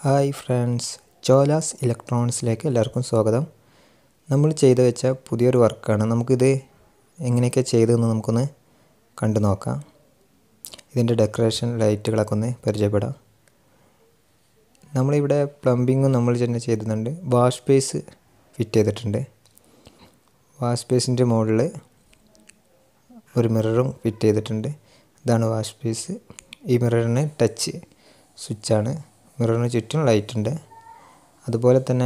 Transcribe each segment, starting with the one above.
hi friends ചോലാസ് ഇലക്ട്രോണിക്സിലേക്ക് എല്ലാവർക്കും സ്വാഗതം നമ്മൾ ചെയ്തു വെച്ച പുതിയൊരു വർക്കാണ് നമുക്കിത് എങ്ങനെയൊക്കെ ചെയ്തതെന്ന് നമുക്കൊന്ന് കണ്ടു നോക്കാം ഇതിൻ്റെ ഡെക്കറേഷൻ ലൈറ്റുകളൊക്കെ ഒന്ന് പരിചയപ്പെടാം നമ്മളിവിടെ പ്ലംബിങ്ങും നമ്മൾ തന്നെ ചെയ്തിട്ടുണ്ട് വാഷ് ബേസ് ഫിറ്റ് ചെയ്തിട്ടുണ്ട് വാഷ് ബേസിൻ്റെ മുകളിൽ ഒരു മിററും ഫിറ്റ് ചെയ്തിട്ടുണ്ട് ഇതാണ് വാഷ് ബേസ് ഈ മിററിന് ടച്ച് സ്വിച്ചാണ് മിററിന് ചുറ്റും ലൈറ്റ് ഉണ്ട് അതുപോലെ തന്നെ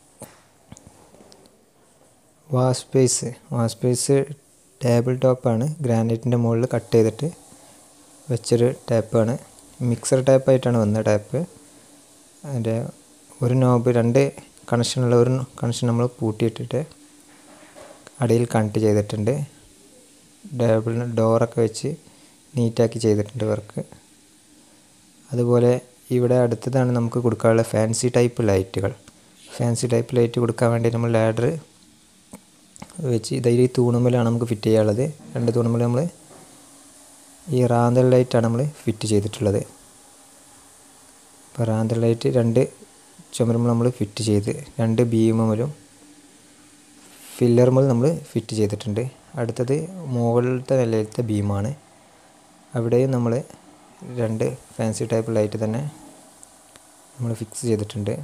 wash base wash base table ടോപ്പാണ് ഗ്രാനൈറ്റിൻ്റെ മുകളിൽ കട്ട് ചെയ്തിട്ട് വെച്ചൊരു ടാപ്പാണ് മിക്സർ ടാപ്പായിട്ടാണ് വന്ന ടാപ്പ് അതിൻ്റെ ഒരു നോബ് രണ്ട് കണക്ഷനുള്ള ഒരു കണക്ഷൻ നമ്മൾ പൂട്ടിയിട്ടിട്ട് അടിയിൽ കണക്ട് ചെയ്തിട്ടുണ്ട് ടേബിളിന് ഡോറൊക്കെ വെച്ച് നീറ്റാക്കി ചെയ്തിട്ടുണ്ട് വർക്ക് അതുപോലെ ഇവിടെ അടുത്തതാണ് നമുക്ക് കൊടുക്കാനുള്ള ഫാൻസി ടൈപ്പ് ലൈറ്റുകൾ ഫാൻസി ടൈപ്പ് ലൈറ്റ് കൊടുക്കാൻ വേണ്ടി നമ്മൾ ലാഡർ വെച്ച് ഇതായി ഈ തൂണുമ്മലാണ് നമുക്ക് ഫിറ്റ് ചെയ്യാനുള്ളത് രണ്ട് തൂണുമ്മൽ നമ്മൾ ഈ റാന്തൽ ലൈറ്റാണ് നമ്മൾ ഫിറ്റ് ചെയ്തിട്ടുള്ളത് അപ്പോൾ റാന്തൽ ലൈറ്റ് രണ്ട് ചുമരുമ്പോൾ നമ്മൾ ഫിറ്റ് ചെയ്ത് രണ്ട് ബീമുമലും ഫില്ലറുമ്പോൾ നമ്മൾ ഫിറ്റ് ചെയ്തിട്ടുണ്ട് അടുത്തത് മുകളിലത്തെ നിലയിലത്തെ ബീമാണ് അവിടെയും നമ്മൾ രണ്ട് ഫാൻസി ടൈപ്പ് ലൈറ്റ് തന്നെ നമ്മൾ ഫിക്സ് ചെയ്തിട്ടുണ്ട്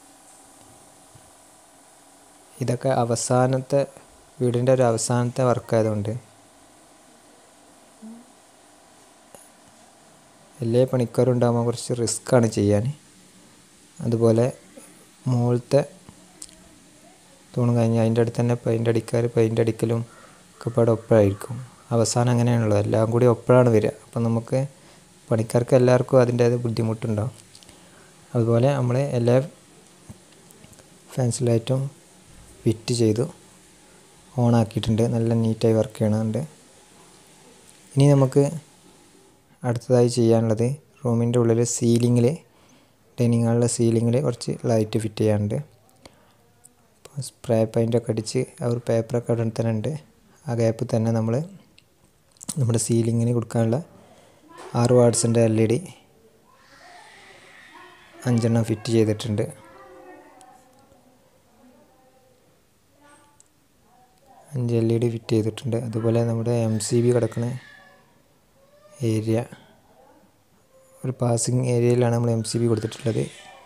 ഇതൊക്കെ അവസാനത്തെ വീടിൻ്റെ ഒരു അവസാനത്തെ വർക്കായതുകൊണ്ട് എല്ലാ പണിക്കാരും ഉണ്ടാകുമ്പോൾ കുറച്ച് റിസ്ക്കാണ് ചെയ്യാൻ അതുപോലെ മുകളിലത്തെ തൂണ് കഴിഞ്ഞ് അതിൻ്റെ അടുത്ത് തന്നെ പെയിൻ്റ് അടിക്കാർ പെയിൻ്റ് അടിക്കലും ഒക്കെ പാടെ ഒപ്പമായിരിക്കും അവസാനം അങ്ങനെയാണുള്ളത് എല്ലാം കൂടി ഒപ്പമാണ് വരിക അപ്പം നമുക്ക് പണിക്കാർക്ക് എല്ലാവർക്കും അതിൻ്റേത് ബുദ്ധിമുട്ടുണ്ടാവും അതുപോലെ നമ്മൾ എല്ലാ ഫാൻസി ലൈറ്റും ഫിറ്റ് ചെയ്തു ഓൺ ആക്കിയിട്ടുണ്ട് നല്ല നീറ്റായി വർക്ക് ചെയ്യണമുണ്ട് ഇനി നമുക്ക് അടുത്തതായി ചെയ്യാനുള്ളത് റൂമിൻ്റെ ഉള്ളിൽ സീലിങ്ങിൽ ഡൈനിങ് ഹാളിലെ സീലിങ്ങിൽ കുറച്ച് ലൈറ്റ് ഫിറ്റ് ചെയ്യാനുണ്ട് അപ്പോൾ സ്പ്രേ പെയിൻ്റൊക്കെ അടിച്ച് ആ ഒരു പേപ്പറൊക്കെ അവിടെ തന്നെ ഉണ്ട് ആ ഗ്യാപ്പിൽ തന്നെ നമ്മൾ നമ്മുടെ സീലിങ്ങിന് കൊടുക്കാനുള്ള ആറ് വാട്സിൻ്റെ എൽ ഇ ഡി അഞ്ചെണ്ണം ഫിറ്റ് ചെയ്തിട്ടുണ്ട് അഞ്ച് എൽ ഇ ഡി ഫിറ്റ് ചെയ്തിട്ടുണ്ട് അതുപോലെ നമ്മുടെ എം സി ബി കിടക്കുന്ന ഏരിയ ഒരു പാസിങ് ഏരിയയിലാണ് നമ്മൾ എം സി ബി കൊടുത്തിട്ടുള്ളത്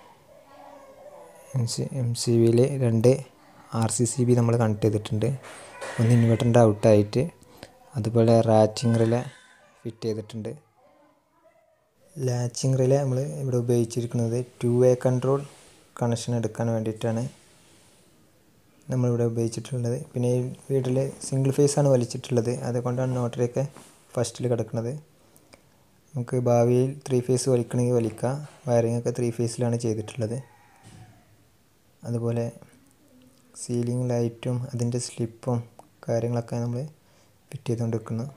എം സി എം സി ബിയിൽ രണ്ട് ആർ സി സി ബി നമ്മൾ കണക്ട് ചെയ്തിട്ടുണ്ട് ഒന്ന് ഇൻവെർട്ടറിൻ്റെ ഔട്ടായിട്ട് അതുപോലെ റാച്ചിങ് റിലെ ഫിറ്റ് ചെയ്തിട്ടുണ്ട് ലാച്ചിങ് റിലെ നമ്മൾ ഇവിടെ ഉപയോഗിച്ചിരിക്കുന്നത് ടു വേ കൺട്രോൾ കണക്ഷൻ എടുക്കാൻ വേണ്ടിയിട്ടാണ് നമ്മളിവിടെ ഉപയോഗിച്ചിട്ടുള്ളത് പിന്നെ ഈ വീട്ടിൽ സിംഗിൾ ഫേസ് ആണ് വലിച്ചിട്ടുള്ളത് അതുകൊണ്ടാണ് നോട്ടറിയൊക്കെ ഫസ്റ്റിൽ കിടക്കുന്നത് നമുക്ക് ഭാവിയിൽ ത്രീ ഫേസ് വലിക്കണമെങ്കിൽ വലിക്കാം വയറിംഗ് ഒക്കെ ത്രീ ഫേസിലാണ് ചെയ്തിട്ടുള്ളത് അതുപോലെ സീലിംഗ് ലൈറ്റും അതിൻ്റെ സ്ലിപ്പും കാര്യങ്ങളൊക്കെ നമ്മൾ ഫിറ്റ് ചെയ്തുകൊണ്ടിരിക്കുന്നു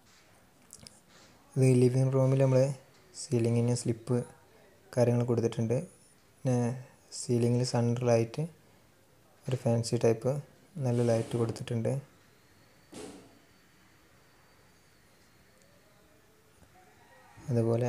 ഇത് ലിവിങ് റൂമിൽ നമ്മൾ സീലിങ്ങിന് സ്ലിപ്പ് കാര്യങ്ങൾ കൊടുത്തിട്ടുണ്ട് പിന്നെ സീലിങ്ങിൽ സെൻട്രലായിട്ട് ഒരു ഫാൻസി ടൈപ്പ് നല്ല ലൈറ്റ് കൊടുത്തിട്ടുണ്ട് അതുപോലെ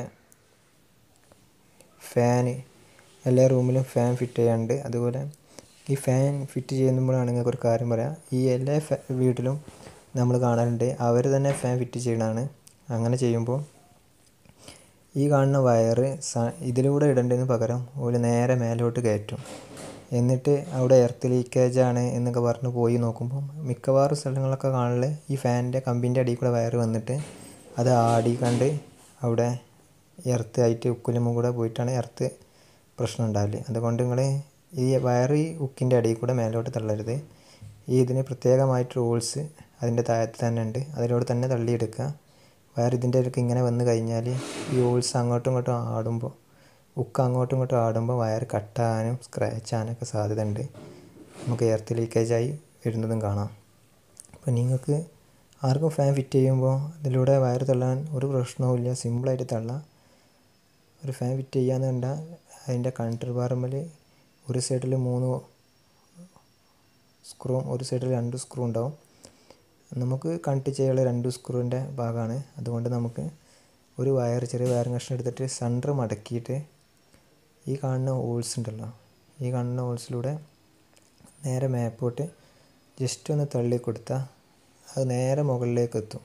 ഫാന് എല്ലാ റൂമിലും ഫാൻ ഫിറ്റ് ചെയ്യാനുണ്ട് അതുപോലെ ഈ ഫാൻ ഫിറ്റ് ചെയ്യുമ്പോഴാണ് നിങ്ങൾക്ക് ഒരു കാര്യം പറയാം ഈ എല്ലാ വീട്ടിലും നമ്മൾ കാണാറുണ്ട് അവർ തന്നെ ഫാൻ ഫിറ്റ് ചെയ്യണതാണ് അങ്ങനെ ചെയ്യുമ്പോൾ ഈ കാണുന്ന വയറ് ഇതിലൂടെ ഇടേണ്ടതിന് പകരം ഒരു നേരെ മേലോട്ട് കയറ്റും എന്നിട്ട് അവിടെ എർത്ത് ലീക്കേജ് ആണ് എന്നൊക്കെ പറഞ്ഞ് പോയി നോക്കുമ്പോൾ മിക്കവാറും സ്ഥലങ്ങളൊക്കെ കാണല് ഈ ഫാനിൻ്റെ കമ്പിൻ്റെ അടിയിൽ കൂടെ വയറ് വന്നിട്ട് അത് ആടി കണ്ട് അവിടെ എർത്ത് ആയിട്ട് ഉക്കിലും കൂടെ പോയിട്ടാണ് എർത്ത് പ്രശ്നം ഉണ്ടാവില്ല അതുകൊണ്ട് നിങ്ങൾ ഈ വയറ് ഈ ഉക്കിൻ്റെ അടിയിൽ കൂടെ മേലോട്ട് തള്ളരുത് ഈ ഇതിന് പ്രത്യേകമായിട്ട് റൂൾസ് അതിൻ്റെ താഴത്ത് തന്നെ ഉണ്ട് അതിലൂടെ തന്നെ തള്ളിയെടുക്കുക വയർ ഇതിൻ്റെ ഇടയ്ക്ക് ഇങ്ങനെ വന്ന് കഴിഞ്ഞാൽ ഈ ഹോൾസ് അങ്ങോട്ടും ഇങ്ങോട്ടും ആടുമ്പോൾ ഉക്ക് അങ്ങോട്ടും ഇങ്ങോട്ടും ആടുമ്പോൾ വയർ കട്ടാകാനും സ്ക്രാച്ച് ആകാനൊക്കെ സാധ്യത ഉണ്ട് നമുക്ക് എർത്ത് ലീക്കേജായി വരുന്നതും കാണാം അപ്പോൾ നിങ്ങൾക്ക് ആർക്കും ഫാൻ ഫിറ്റ് ചെയ്യുമ്പോൾ അതിലൂടെ വയർ തള്ളാൻ ഒരു പ്രശ്നവുമില്ല സിമ്പിളായിട്ട് തള്ളാം ഒരു ഫാൻ ഫിറ്റ് ചെയ്യാന്ന് കണ്ടാൽ അതിൻ്റെ കണ്ടർ ബാർമൽ ഒരു സൈഡിൽ മൂന്ന് സ്ക്രൂവും ഒരു സൈഡിൽ രണ്ട് സ്ക്രൂ ഉണ്ടാവും നമുക്ക് കണക്ട് ചെയ്യാനുള്ള രണ്ട് സ്ക്രൂവിൻ്റെ ഭാഗമാണ് അതുകൊണ്ട് നമുക്ക് ഒരു വയർ ചെറിയ വയർ കഷ്ണം എടുത്തിട്ട് സെൻറ്റർ മടക്കിയിട്ട് ഈ കാണുന്ന ഹോൾസ് ഉണ്ടല്ലോ ഈ കാണുന്ന ഹോൾസിലൂടെ നേരെ മേപ്പോട്ട് ജസ്റ്റ് ഒന്ന് തള്ളി കൊടുത്താൽ അത് നേരെ മുകളിലേക്ക് എത്തും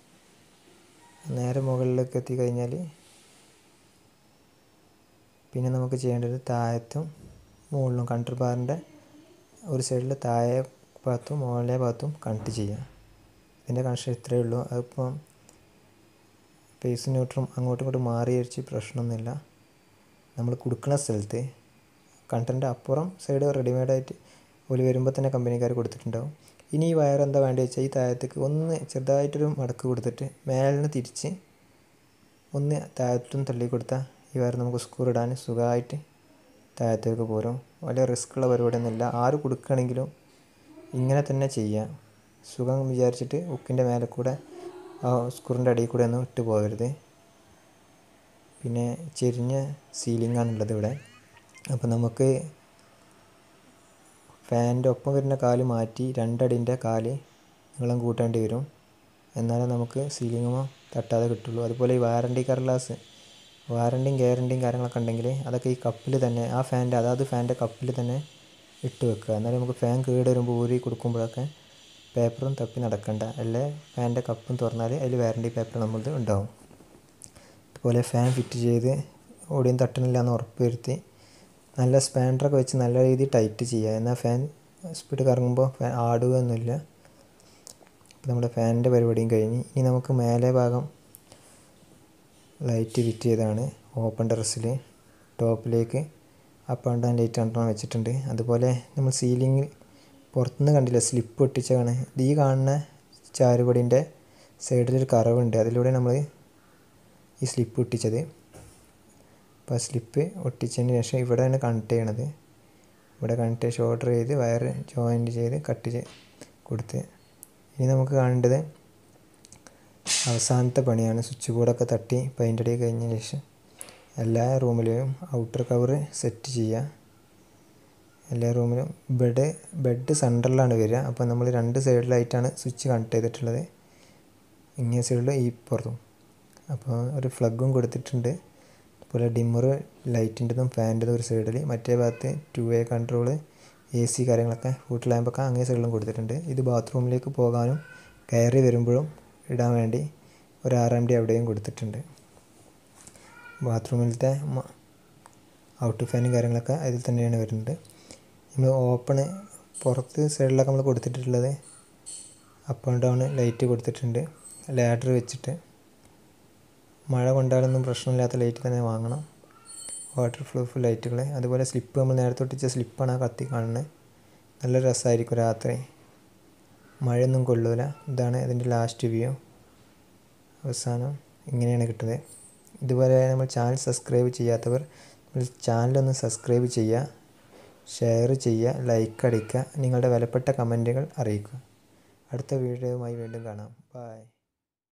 നേരെ മുകളിലേക്ക് എത്തിക്കഴിഞ്ഞാൽ പിന്നെ നമുക്ക് ചെയ്യേണ്ടത് താഴത്തും മുകളിലും കണ്ടർ ബാറിൻ്റെ ഒരു സൈഡിൽ താഴെ ഭാഗത്തും മുകളിലെ ഭാഗത്തും കണക്ട് ചെയ്യാം ഇതിൻ്റെ കണക്ഷൻ ഇത്രയേ ഉള്ളൂ അതിപ്പം പേസ് ന്യൂട്രും അങ്ങോട്ടും ഇങ്ങോട്ടും മാറി അടിച്ച് പ്രശ്നമൊന്നുമില്ല നമ്മൾ കൊടുക്കുന്ന സ്ഥലത്ത് കണ്ടൻ്റെ അപ്പുറം സൈഡ് റെഡിമെയ്ഡായിട്ട് ഒരു വരുമ്പോൾ തന്നെ കമ്പനിക്കാർ കൊടുത്തിട്ടുണ്ടാവും ഇനി ഈ വയർ എന്താ വേണ്ടത് വെച്ചാൽ ഈ താഴത്തേക്ക് ഒന്ന് ചെറുതായിട്ടൊരു മടക്ക് കൊടുത്തിട്ട് മേലിൽ നിന്ന് തിരിച്ച് ഒന്ന് താഴത്തും തള്ളി കൊടുത്താൽ ഈ വയർ നമുക്ക് സ്ക്രൂ ഇടാൻ സുഖമായിട്ട് താഴത്തേക്ക് പോരും വലിയ റിസ്ക് ഉള്ള പരിപാടിയൊന്നുമില്ല ആര് കൊടുക്കുകയാണെങ്കിലും ഇങ്ങനെ തന്നെ ചെയ്യാം സുഖം വിചാരിച്ചിട്ട് ഉക്കിൻ്റെ മേലെ കൂടെ ആ സ്ക്രൂവിൻ്റെ അടിയിൽ കൂടെ ഒന്നും ഇട്ട് പോകരുത് പിന്നെ ചെരിഞ്ഞ സീലിംഗ് ആണുള്ളത് ഇവിടെ അപ്പോൾ നമുക്ക് ഫാനിൻ്റെ ഒപ്പം വരുന്ന കാല് മാറ്റി രണ്ടടിൻ്റെ കാല് നീളം കൂട്ടേണ്ടി വരും എന്നാലേ നമുക്ക് സീലിങ്ങുമോ തട്ടാതെ കിട്ടുള്ളൂ അതുപോലെ ഈ വാറണ്ടി കടലാസ് വാറണ്ടിയും ഗ്യാരണ്ടിയും കാര്യങ്ങളൊക്കെ ഉണ്ടെങ്കിൽ അതൊക്കെ ഈ കപ്പിൽ തന്നെ ആ ഫാനിൻ്റെ അതാത് ഫാനിൻ്റെ കപ്പിൽ തന്നെ ഇട്ട് വെക്കുക എന്നാലും നമുക്ക് ഫാൻ കേട് വരുമ്പോൾ ഊരി കൊടുക്കുമ്പോഴൊക്കെ പേപ്പറും തപ്പി നടക്കണ്ട അല്ലേ ഫാനിൻ്റെ കപ്പും തുറന്നാൽ അതിൽ വാറണ്ടി പേപ്പർ നമ്മളത് ഉണ്ടാവും അതുപോലെ ഫാൻ ഫിറ്റ് ചെയ്ത് ഓടിയും തട്ടണില്ല എന്ന് ഉറപ്പ് വരുത്തി നല്ല സ്പാൻഡറൊക്കെ വെച്ച് നല്ല രീതിയിൽ ടൈറ്റ് ചെയ്യുക എന്നാൽ ഫാൻ സ്പീഡ് കറങ്ങുമ്പോൾ ഫാൻ ആടുകയൊന്നുമില്ല അപ്പോൾ നമ്മുടെ ഫാനിൻ്റെ പരിപാടിയും കഴിഞ്ഞ് ഇനി നമുക്ക് മേലെ ഭാഗം ലൈറ്റ് ഫിറ്റ് ചെയ്തതാണ് ഓപ്പൺ ടെറസിൽ ടോപ്പിലേക്ക് അപ്പ് ആൻഡ് ഡൗൺ ലൈറ്റ് രണ്ടെണ്ണം വെച്ചിട്ടുണ്ട് അതുപോലെ നമ്മൾ സീലിംഗ് പുറത്തുനിന്ന് കണ്ടില്ല സ്ലിപ്പ് ഒട്ടിച്ചതാണ് ഇത് ഈ കാണുന്ന ചാരുപടിൻ്റെ സൈഡിലൊരു കറവുണ്ട് അതിലൂടെ നമ്മൾ ഈ സ്ലിപ്പ് ഒട്ടിച്ചത് അപ്പോൾ ആ സ്ലിപ്പ് ഒട്ടിച്ചതിന് ശേഷം ഇവിടെയാണ് കണക്ട് ചെയ്യണത് ഇവിടെ കണക്ട് ഷോൾഡർ ചെയ്ത് വയർ ജോയിൻറ്റ് ചെയ്ത് കട്ട് ചെയ്ത് കൊടുത്ത് ഇനി നമുക്ക് കാണേണ്ടത് അവസാനത്തെ പണിയാണ് സ്വിച്ച് ബോർഡൊക്കെ തട്ടി പെയിൻ്റ് അടി കഴിഞ്ഞ ശേഷം എല്ലാ റൂമിലെയും ഔട്ടർ കവർ സെറ്റ് ചെയ്യുക എല്ലാ റൂമിലും ബെഡ് ബെഡ് സെൻറ്ററിലാണ് വരിക അപ്പോൾ നമ്മൾ രണ്ട് സൈഡിലായിട്ടാണ് സ്വിച്ച് കണക്ട് ചെയ്തിട്ടുള്ളത് ഇങ്ങേ സൈഡിലും ഈ പുറത്തും അപ്പോൾ ഒരു ഫ്ലഗും കൊടുത്തിട്ടുണ്ട് അതുപോലെ ഡിമ്മർ ലൈറ്റിൻ്റെതും ഫാനിൻ്റെതും ഒരു സൈഡിൽ മറ്റേ ഭാഗത്ത് two way control A C കാര്യങ്ങളൊക്കെ ഫുഡ് ലാമ്പൊക്കെ അങ്ങേ സൈഡിലും കൊടുത്തിട്ടുണ്ട് ഇത് ബാത്റൂമിലേക്ക് പോകാനും കയറി വരുമ്പോഴും ഇടാൻ വേണ്ടി ഒരു ആർ എം ഡി അവിടെയും കൊടുത്തിട്ടുണ്ട് ബാത്റൂമിലത്തെ ഔട്ട് ഫാനും കാര്യങ്ങളൊക്കെ അതിൽ തന്നെയാണ് വരുന്നത് നമ്മൾ ഓപ്പണ് പുറത്ത് സൈഡിലൊക്കെ നമ്മൾ കൊടുത്തിട്ടുള്ളത് അപ്പ് ആൻഡ് ഡൗൺ ലൈറ്റ് കൊടുത്തിട്ടുണ്ട് ലാഡർ വെച്ചിട്ട് മഴ കൊണ്ടാലൊന്നും പ്രശ്നമില്ലാത്ത ലൈറ്റ് തന്നെ വാങ്ങണം വാട്ടർ പ്രൂഫ് ലൈറ്റുകൾ അതുപോലെ സ്ലിപ്പ് നമ്മൾ നേരത്തെ ഒട്ടിച്ച സ്ലിപ്പാണ് ആ കത്തി കാണുന്നത് നല്ല രസമായിരിക്കും രാത്രി മഴയൊന്നും കൊള്ളൂല ഇതാണ് ഇതിൻ്റെ ലാസ്റ്റ് വ്യൂ അവസാനം ഇങ്ങനെയാണ് കിട്ടുന്നത് ഇതുപോലെ നമ്മൾ ചാനൽ സബ്സ്ക്രൈബ് ചെയ്യാത്തവർ ചാനലൊന്ന് സബ്സ്ക്രൈബ് ചെയ്യുക ഷെയർ ചെയ്യുക ലൈക്ക് അടിക്കുക നിങ്ങളുടെ വിലപ്പെട്ട കമൻറ്റുകൾ അറിയിക്കുക അടുത്ത വീഡിയോയുമായി വീണ്ടും കാണാം ബൈ